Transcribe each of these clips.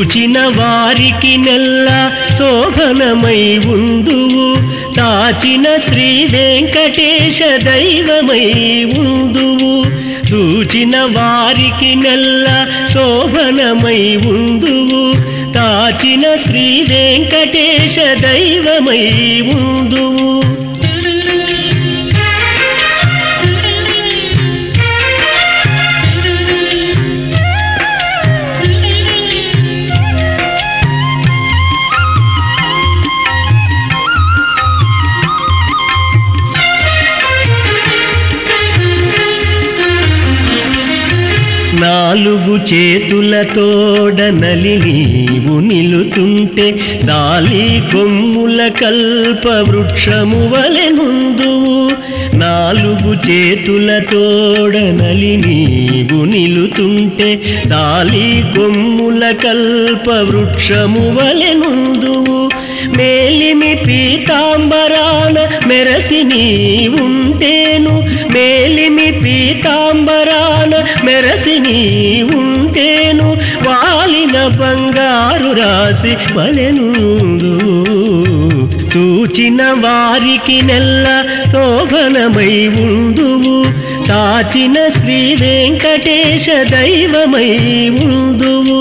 చూచిన వారికి నెల్ల శోభనమై ఉందువు తాచిన శ్రీ వెంకటేశ దైవమై ఉందువు చూచిన వారికి నెల్ల శోభనమై ఉందువు తాచిన శ్రీ వెంకటేశ దైవమై ఉందువు నాలుగు చేతులతోడ నలి నీవు నిలుచుంటే దాలి కొమ్ముల కల్ప వృక్షము వలె నుందువు నాలుగు చేతులతోడ నలి నీవు నిలుచుంటే దాలి కొమ్ముల కల్ప వృక్షము వలె నుందువు మేలిమి పీతాంబరాన మెరసి నీవుంటేను మేలిమి పీతాంబరాన మెరసి నీవుంటేను వాలిన బంగారు రాసి పలెనుందు చూచిన వారికి నెల్ల శోభనమై ఉందువు తాచిన శ్రీ వెంకటేశ దైవమై ఉందువు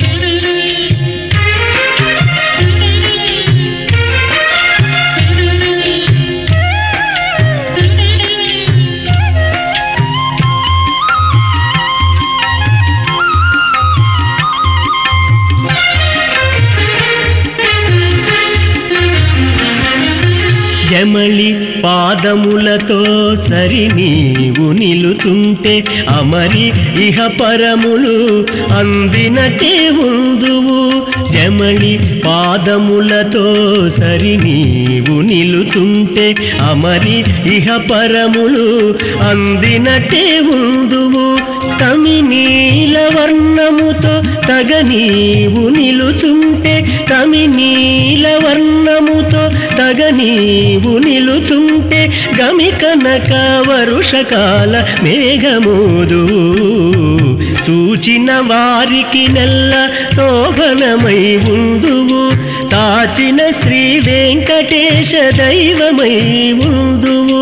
జమలి పాదములతో సరి నీవు నిలుచుంటే అమరి ఇహ పరములు అందినటే ఉందువు జమలి పాదములతో సరి నీవు నిలుచుంటే అమరి ఇహ పరములు అందినటే ఉందువు తమి నీల వర్ణముతో తగ నీవు నిలుచుంటే తమి నీల వర్ణముతో తగ నీవు నిలుచుంటే గమి కనక వరుషకాల మేఘమోదు చూచిన వారికి నెల్ల శోభనమై ఉందువు తాచిన శ్రీ వెంకటేశ దైవమై ఉందువు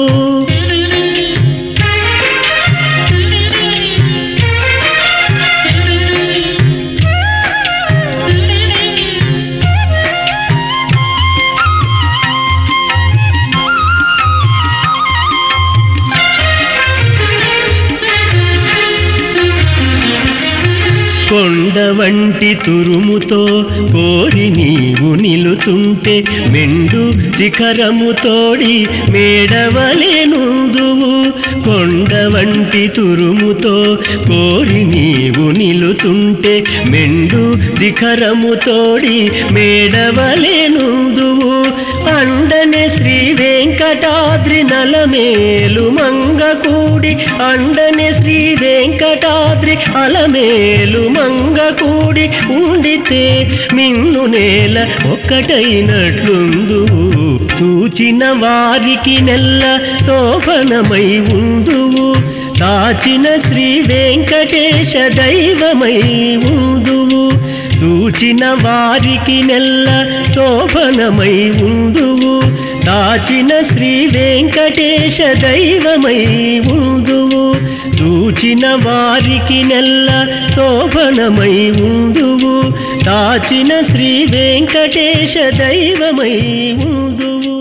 కొండ వంటి తురుముతో కోరి నీవు నిలుచుంటే మెండు శిఖరము తోడి మేడవలే నుందువు కొండ వంటి తురుముతో కోరి నీవు నిలుచుంటే మెండు శిఖరము తోడి మేడవలే నుందువు అండనే శ్రీ వెంకటాద్రి నలమేలు మంగ కూడి అండనే శ్రీ వెంకటాద్రి అలమేలు మంగ కూడి ఉండితే మిన్ను నేల ఒక్కటైనట్లుందు చూచిన వారికి నెల్ల శోభనమై ఉందువు దాచిన శ్రీ వెంకటేశ దైవమై ఉందువు చూచిన వారికి నెల్ల శోభనమై ఉందువు దాచిన శ్రీ వెంకటేశ దైవమై ఉందువు చూచిన వారికి నెల్ల శోభనమై ఉందువు దాచిన శ్రీ వెంకటేశ దైవమై ఉందువు